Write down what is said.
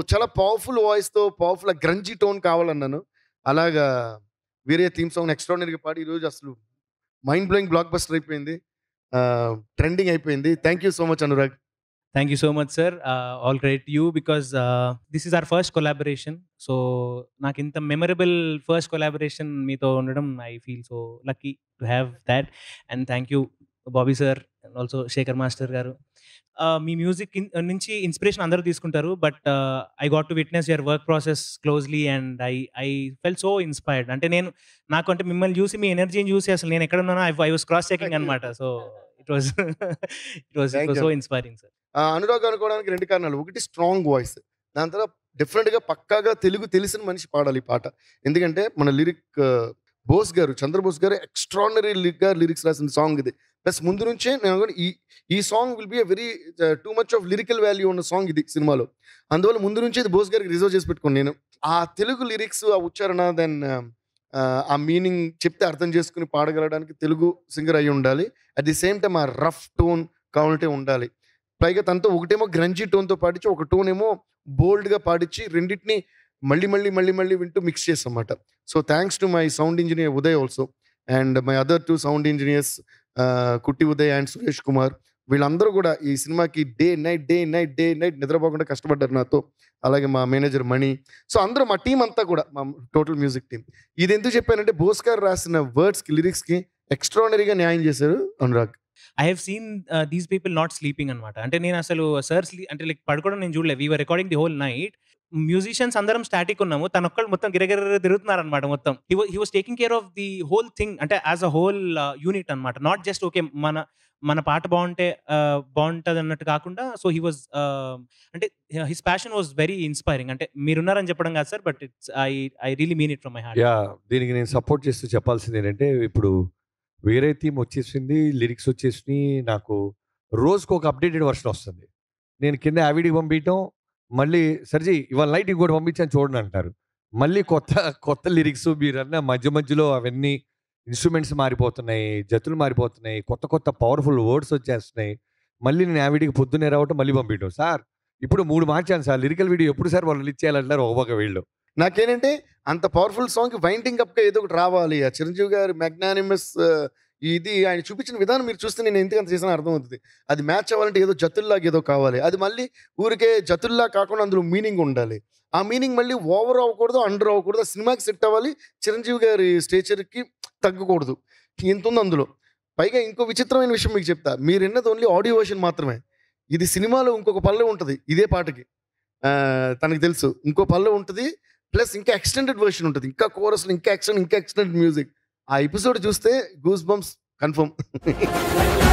చాలా పవర్ఫుల్ వాయిస్తో powerful grungy tone కావాలన్నాను అలాగా వేరే థీమ్ సాంగ్ ఎక్స్ట్రాడినరీగా పాడి ఈరోజు అసలు మైండ్ బ్లోయింగ్ బ్లాక్ బస్టర్ అయిపోయింది ట్రెండింగ్ అయిపోయింది thank you so much Anurag thank you so much sir all credit you because this is our first collaboration so నాకు ఇంత మెమరబుల్ ఫస్ట్ కొలాబరేషన్ మీతో ఉండడం I feel so lucky to have that and thank you Bobby sir and also Shekhar master garu Uh, మీ music నుంచి inspiration అందరూ తీసుకుంటారు but I got to witness your work process closely and I I fell so inspired అంటే నేను నాకు అంటే మిమ్మల్ని చూసి మీ ఎనర్జీని చూసి అసలు నేను ఎక్కడ ఉన్నానో I I was cross checking అనమాట so it was it was Thank it was you. So inspiring sir ఆ, అనురాగ్ అనుకోవడానికి రెండు కారణాలు ఒకటి స్ట్రాంగ్ వాయిస్ దాని తర్వాత డిఫరెంట్గా పక్కాగా తెలుగు తెలిసిన మనిషి పాడాలి ఈ పాట ఎందుకంటే మన లిరిక్ బోస్ గారు చంద్రబోస్ గారు ఎక్స్ట్రాడినరీగా లిరిక్స్ రాసిన సాంగ్ ఇది ప్లస్ ముందు నుంచే నేను అనుకోను ఈ ఈ song will be a very too much of lyrical value ఉన్న సాంగ్ ఇది సినిమాలో అందువల్ల ముందు నుంచే ఇది బోస్ గారికి రిజర్వ్ చేసి పెట్టుకోండి నేను ఆ తెలుగు లిరిక్స్ ఆ ఉచ్చారణ దెన్ ఆ మీనింగ్ చెప్తే అర్థం చేసుకుని పాడగలడానికి తెలుగు సింగర్ అయి ఉండాలి అట్ ది సేమ్ టైం ఆ రఫ్ టోన్ కావాలంటే ఉండాలి పైగా తనతో ఒకటేమో గ్రంజీ టోన్తో పాడించి ఒక టోన్ ఏమో బోల్డ్గా పాడించి రెండింటిని మళ్ళీ మళ్ళీ మళ్ళీ మళ్ళీ వింటూ మిక్స్ చేస్తామన్నమాట so thanks to my sound engineer Uday also and my other two sound engineers Kutti Uday and Suresh Kumar వీళ్ళందరూ కూడా ఈ సినిమాకి day night day night day night నిద్రపోకుండా కష్టపడ్డారు నాతో అలాగే మా మేనేజర్ మణి సో అందరూ మా టీం అంతా కూడా మా టోటల్ మ్యూజిక్ టీం ఇది ఎందుకు చెప్పానంటే బోస్ గారు రాసిన వర్డ్స్కి లిరిక్స్కి ఎక్స్ట్రాడనరీగా న్యాయం చేశారు Anurag I have seen these people not sleeping అనమాట అంటే నేను అసలు సార్ స్లీ అంటే లైక్ పడుకోవడం నేను చూడలేదు we're recording the whole night musicians అందరం స్టాటిక్ ఉన్నాము తన ఒక్కళ్ళు మొత్తం గిరగిర తిరుగుతున్నారు అనమాట మొత్తం he was taking care of the whole thing అంటే యాజ్ అ హోల్ యూనిట్ అనమాట నాట్ జస్ట్ ఓకే మన మన పాట బాగుంటే బాగుంటుంది అన్నట్టు కాకుండా సో హీ వాజ్ అంటే his passion was very inspiring అంటే మీరున్నారని చెప్పడం కాదు sir but it's I I really mean it from my heart yeah దీనికి నేను సపోర్ట్ చేస్తూ చెప్పాల్సింది ఏంటంటే ఇప్పుడు వేరే థీమ్ వచ్చేసింది లిరిక్స్ వచ్చేసి నాకు రోజుకు ఒక అప్డేటెడ్ వర్షన్ వస్తుంది నేను కింద యావిడికి పంపించడం మళ్ళీ సర్జీ ఇవాళ నైట్ ఇంకోటి పంపించాను చూడండి అంటారు మళ్ళీ కొత్త కొత్త లిరిక్స్ మీరు అన్న మధ్య మధ్యలో అవన్నీ ఇన్స్ట్రుమెంట్స్ మారిపోతున్నాయి జతులు మారిపోతున్నాయి కొత్త కొత్త పవర్ఫుల్ వర్డ్స్ వచ్చేస్తున్నాయి మళ్ళీ నేను యావిడికి పొద్దున్నే రావటం మళ్ళీ పంపించడం సార్ ఇప్పుడు మూడు మార్చాను సార్ లిరికల్ వీడియో ఎప్పుడు సార్ వాళ్ళు రిలీజ్ చేయాలంటారు ఒక పక్క వీళ్ళు నాకేంటంటే అంత పవర్ఫుల్ సాంగ్ వైండింగ్ అప్గా ఏదో ఒకటి రావాలి ఆ చిరంజీవి గారి మ్యాగ్నానిమస్ ఇది ఆయన చూపించిన విధానం మీరు చూస్తే నేను ఎందుకు అంత చేసిన అర్థమవుతుంది అది మ్యాచ్ అవ్వాలంటే ఏదో జతుల్లాగా ఏదో కావాలి అది మళ్ళీ ఊరికే జతుల్లా కాకుండా అందులో మీనింగ్ ఉండాలి ఆ మీనింగ్ మళ్ళీ ఓవర్ అవ్వకూడదు అండర్ అవ్వకూడదు ఆ సినిమాకి సెట్ అవ్వాలి చిరంజీవి గారి స్టేచర్కి తగ్గకూడదు ఇంత ఉంది అందులో పైగా ఇంకో విచిత్రమైన విషయం మీకు చెప్తా మీరు విన్నది ఓన్లీ ఆడియో వర్షన్ మాత్రమే ఇది సినిమాలో ఇంకొక పల్లె ఉంటుంది ఇదే పాటకి ఆ, తనకి తెలుసు ఇంకో పల్లె ఉంటుంది ప్లస్ ఇంకా ఎక్స్టెండెడ్ వర్షన్ ఉంటుంది ఇంకా కోరస్ ఇంకా ఎక్స్టెండ్ ఇంకా ఎక్స్టెండెడ్ మ్యూజిక్ ఆ ఎపిసోడ్ చూస్తే గూస్ బంప్స్ కన్ఫర్మ్